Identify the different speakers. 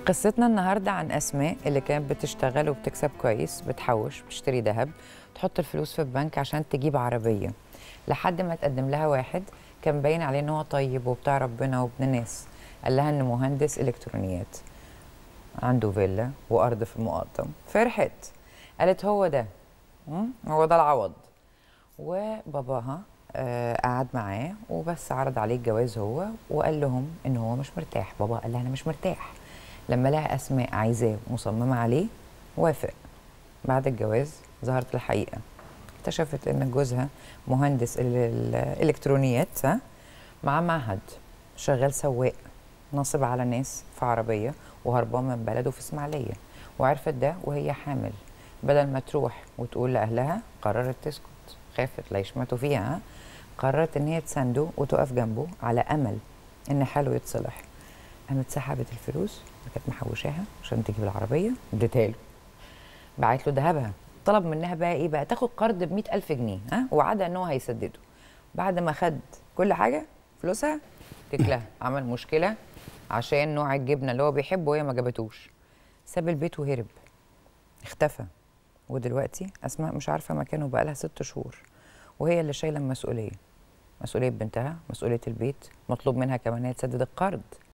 Speaker 1: قصتنا النهارده عن اسماء اللي كانت بتشتغل وبتكسب كويس بتحوش بتشتري ذهب تحط الفلوس في البنك عشان تجيب عربيه لحد ما تقدم لها واحد كان باين عليه ان هو طيب وبتاع ربنا وابن ناس قال لها انه مهندس الكترونيات عنده فيلا وارض في المقطم فرحت قالت هو ده مم؟ هو ده العوض وباباها آه قعد معاه وبس عرض عليه الجواز هو وقال لهم ان هو مش مرتاح بابا قال لها انا مش مرتاح لما لقى اسماء عايزاه ومصممه عليه وافق بعد الجواز ظهرت الحقيقه اكتشفت ان جوزها مهندس ال- ال- الالكترونيات ها مع معهد شغال سواق ناصب على ناس في عربيه وهربان من بلده في اسماعيليه وعرفت ده وهي حامل بدل ما تروح وتقول لاهلها قررت تسكت خافت لا يشمتوا فيها ها؟ قررت ان هي تسانده وتقف جنبه على امل ان حاله يتصلح قامت سحبت الفلوس اللي كانت محوشاها عشان تجيب العربيه اديتها له بعت له ذهبها طلب منها بقى ايه بقى تاخد قرض ب ألف جنيه ها وعدها ان هو هيسدده بعد ما خد كل حاجه فلوسها تكلها عمل مشكله عشان نوع الجبنه اللي هو بيحبه وهي ما جابتوش ساب البيت وهرب اختفى ودلوقتي اسماء مش عارفه مكانه بقى لها ست شهور وهي اللي شايله المسؤوليه مسؤوليه بنتها مسؤوليه البيت مطلوب منها كمان ان هي تسدد القرض